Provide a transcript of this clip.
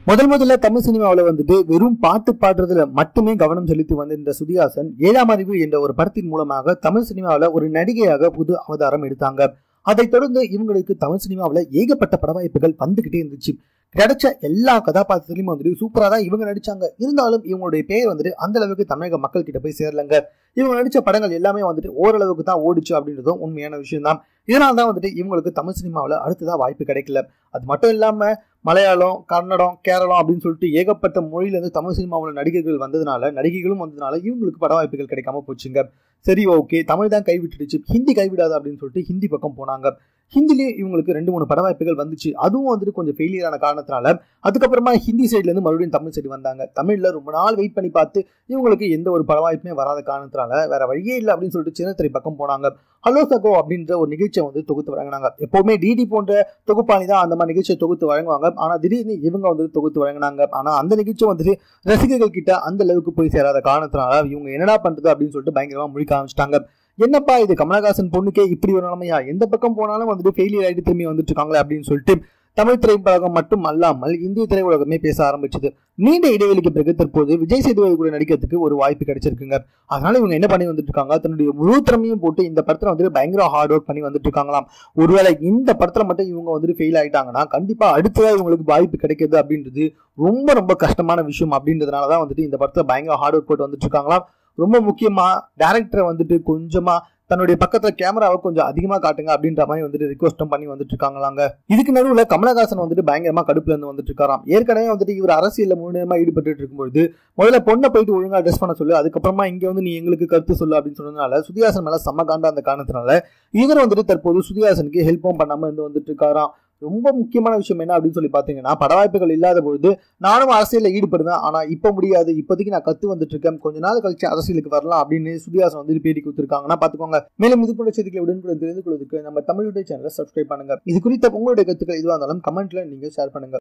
முதல் முதல்ல தமிழ் சினிமாவில் வந்துட்டு வெறும் பாட்டு பாடுறதுல மட்டுமே கவனம் செலுத்தி வந்திருந்த சுதிஹாசன் ஏழாம் அறிவு என்ற ஒரு படத்தின் மூலமாக தமிழ் சினிமாவில் ஒரு நடிகையாக புது அவதாரம் எடுத்தாங்க அதைத் தொடர்ந்து இவங்களுக்கு தமிழ் சினிமாவில் ஏகப்பட்ட பட வாய்ப்புகள் வந்துகிட்டே இருந்துச்சு கிடைச்ச எல்லா கதாபாத்திரத்திலையும் வந்துட்டு சூப்பரா தான் இவங்க நடிச்சாங்க இருந்தாலும் இவங்களுடைய பேர் வந்துட்டு அந்த அளவுக்கு தமிழக மக்கள் கிட்ட போய் சேரலங்க இவங்க நடிச்ச படங்கள் எல்லாமே வந்துட்டு ஓரளவுக்கு தான் ஓடிச்சு அப்படின்றதும் உண்மையான விஷயம் தான் இதனால தான் வந்துட்டு இவங்களுக்கு தமிழ் சினிமாவில் அடுத்ததா வாய்ப்பு கிடைக்கல அது மட்டும் இல்லாம மலையாளம் கன்னடம் கேரளம் அப்படின்னு சொல்லிட்டு ஏகப்பட்ட மொழியிலேருந்து தமிழ் சினிமாவில் நடிகர்கள் வந்ததுனால நடிகைகளும் வந்ததுனால இவங்களுக்கு பட வாய்ப்புகள் கிடைக்காம போச்சுங்க சரி ஓகே தமிழ் தான் கைவிட்டுடுச்சு ஹிந்தி கைவிடாது அப்படின்னு சொல்லிட்டு ஹிந்தி பக்கம் போனாங்க ஹிந்திலேயே இவங்களுக்கு ரெண்டு மூணு பட வாய்ப்புகள் வந்துச்சு அதுவும் வந்துட்டு கொஞ்சம் ஃபெயிலியரான காரணத்தினால அதுக்கப்புறமா ஹிந்தி சைட்ல இருந்து மறுபடியும் தமிழ் சைடு வந்தாங்க தமிழ்ல ரொம்ப நாள் வெயிட் பண்ணி பார்த்து இவங்களுக்கு எந்த ஒரு பட வாய்ப்புமே வராத காரணத்தினால வேற வழியே இல்லை அப்படின்னு சொல்லிட்டு சின்னத்திரை பக்கம் போனாங்க ஹலோ சகோ அப்படின்ற ஒரு நிகழ்ச்சியை வந்து தொகுத்து வழங்கினாங்க எப்பவுமே டிடி போன்ற தொகுப்பாளி தான் அந்த மாதிரி நிகழ்ச்சியை தொகுத்து வழங்குவாங்க ஆனா திடீர்னு இவங்க வந்து தொகுத்து வழங்கினாங்க ஆனா அந்த நிகழ்ச்சி வந்துட்டு ரசிகர்கள் கிட்ட அந்த அளவுக்கு போய் சேராத காரணத்தினால இவங்க என்னடா பண்றது அப்படின்னு சொல்லிட்டு பயங்கரமா முழிக்க ஆரம்பிச்சிட்டாங்க என்னப்பா இது கமலஹாசன் பொண்ணுக்கே இப்படி ஒரு நிலைமையா எந்த பக்கம் போனாலும் வந்துட்டு ஃபெயிலியர் ஆகிட்டு திரும்பி வந்துட்டு இருக்காங்களே அப்படின்னு சொல்லிட்டு தமிழ் திரைப்படம் மட்டும் அல்லாமல் இந்திய திரையுலகமே பேச ஆரம்பிச்சது நீண்ட இடைவெளிக்கு பிறகு தற்போது விஜய் சேதுபதி கூட நடிக்கிறதுக்கு ஒரு வாய்ப்பு கிடைச்சிருக்குங்க அதனால இவங்க என்ன பண்ணி வந்துட்டு இருக்காங்க தன்னுடைய முழு திறமையும் போட்டு இந்த படத்துல வந்துட்டு பயங்கர ஹார்ட் ஒர்க் பண்ணி வந்துட்டு இருக்காங்களாம் ஒருவேளை இந்த படத்துல மட்டும் இவங்க வந்துட்டு ஃபெயில் ஆயிட்டாங்கன்னா கண்டிப்பா அடுத்ததா இவங்களுக்கு வாய்ப்பு கிடைக்குது அப்படின்றது ரொம்ப ரொம்ப கஷ்டமான விஷயம் அப்படின்றதுனால தான் வந்துட்டு இந்த படத்துல பயங்கர ஹார்ட் ஒர்க் போட்டு வந்துட்டு இருக்காங்களாம் ரொம்ப முக்கியமா டேரக்டரை வந்துட்டு கொஞ்சமா தன்னுடைய பக்கத்துல கேமராவை கொஞ்சம் அதிகமா காட்டுங்க அப்படின்ற மாதிரி வந்துட்டு ரிக்வஸ்டும் பண்ணி வந்துட்டு இருக்காங்களாங்க இதுக்கு நடுவுல கமலஹாசன் வந்துட்டு பயங்கரமா கடுப்புல இருந்து வந்துட்டு இருக்காராம் ஏற்கனவே வந்துட்டு இவர் அரசியல்ல முழுநேரமா ஈடுபட்டு இருக்கும்போது முதல்ல பொண்ணை போயிட்டு ஒழுங்கா ட்ரெஸ் பண்ண சொல்லு அதுக்கப்புறமா இங்க வந்து நீ எங்களுக்கு கருத்து சொல்லு அப்படின்னு சொன்னதுனால சுதிஹாசன் மேல செம்ம காண்டா அந்த காரணத்தினால இவர் வந்துட்டு தற்போது சுதிஹாசனுக்கு ஹெல்ப்பும் பண்ணாம இருந்து வந்துட்டு இருக்காராம் ரொம்ப முக்கியமான விஷயம் என்ன அப்படின்னு சொல்லி பாத்தீங்கன்னா பட வாய்ப்புகள் இல்லாத பொழுது நானும் அரசியலில் ஈடுபடுவேன் ஆனா இப்ப முடியாது இப்போதைக்கு நான் கத்து வந்துட்டு இருக்கேன் கொஞ்ச நாள் கழிச்சு அரசியலுக்கு வரலாம் அப்படின்னு சுதியாசன் வந்து பேட்டி கொடுத்துருக்காங்கன்னா பாத்துக்கோங்க மேலும் இது போன்ற செய்திகளை உடனுக்குடன் தெரிந்து கொள்வதற்கு நம்ம தமிழுடைய சேனலை சப்ஸ்கிரைப் பண்ணுங்க இது குறித்த உங்களுடைய கருத்துக்கள் எதுவாக இருந்தாலும் கமெண்ட்ல நீங்க ஷேர் பண்ணுங்க